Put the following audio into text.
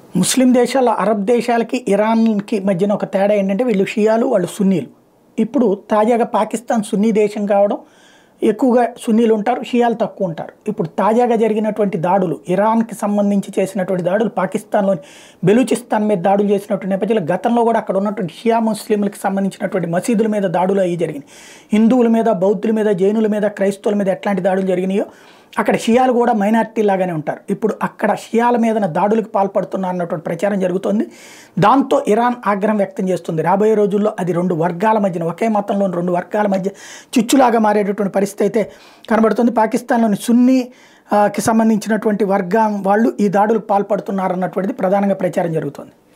ముస్లిం దేశాల అరబ్ దేశాలకి ఇరాన్కి మధ్యన ఒక తేడా ఏంటంటే వీళ్ళు షియాలు వాళ్ళు సున్నీలు ఇప్పుడు తాజాగా పాకిస్తాన్ సున్నీ దేశం కావడం ఎక్కువగా సున్నీలు ఉంటారు షియాలు తక్కువ ఉంటారు ఇప్పుడు తాజాగా జరిగినటువంటి దాడులు ఇరాన్కి సంబంధించి చేసినటువంటి దాడులు పాకిస్తాన్లోని బెలూచిస్తాన్ మీద దాడులు చేసినటువంటి నేపథ్యంలో గతంలో కూడా అక్కడ ఉన్నటువంటి షియా ముస్లింలకు సంబంధించినటువంటి మసీదుల మీద దాడులు అవి జరిగినాయి హిందువుల మీద బౌద్ధుల మీద జైనుల మీద క్రైస్తవుల మీద ఎట్లాంటి దాడులు జరిగినాయో అక్కడ షియాలు కూడా మైనార్టీ లాగానే ఉంటారు ఇప్పుడు అక్కడ షియాల మీద దాడులకు పాల్పడుతున్నారు అన్నటువంటి ప్రచారం జరుగుతోంది దాంతో ఇరాన్ ఆగ్రహం వ్యక్తం చేస్తుంది రాబోయే రోజుల్లో అది రెండు వర్గాల మధ్యన ఒకే మతంలోని రెండు వర్గాల మధ్య చిచ్చులాగా మారేటటువంటి పరిస్థితి అయితే కనబడుతుంది పాకిస్తాన్లోని సున్నీ ఆ, కి సంబంధించినటువంటి వర్గం వాళ్ళు ఈ దాడులకు పాల్పడుతున్నారు అన్నటువంటిది ప్రధానంగా ప్రచారం జరుగుతుంది